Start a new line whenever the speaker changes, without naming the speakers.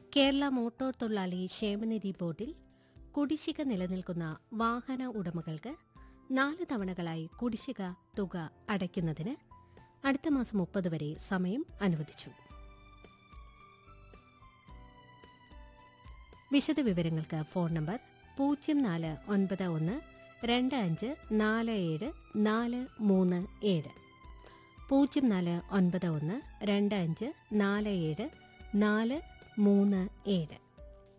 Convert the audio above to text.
Kerala motor തൊഴിലാളി ക്ഷേമനിധി ബോർഡിൽ കുടിശ്ശിക നിലനിൽക്കുന്ന വാഹന ഉടമകൾക്ക് നാല് തവണകളായി കുടിശ്ശിക തുക അടയ്ക്കുന്നതിന് അടുത്ത മാസം മുപ്പത് വരെ സമയം അനുവദിച്ചു വിശദവിവരങ്ങൾക്ക് ഫോൺ നമ്പർ പൂജ്യം നാല് ഒൻപത് ഒന്ന് രണ്ട് അഞ്ച് നാല് ഏഴ് നാല് മൂന്ന് ഏഴ് പൂജ്യം നാല് ഒൻപത് ഒന്ന് രണ്ട് അഞ്ച് നാല് ഏഴ് നാല് മൂന്ന് ഏഴ്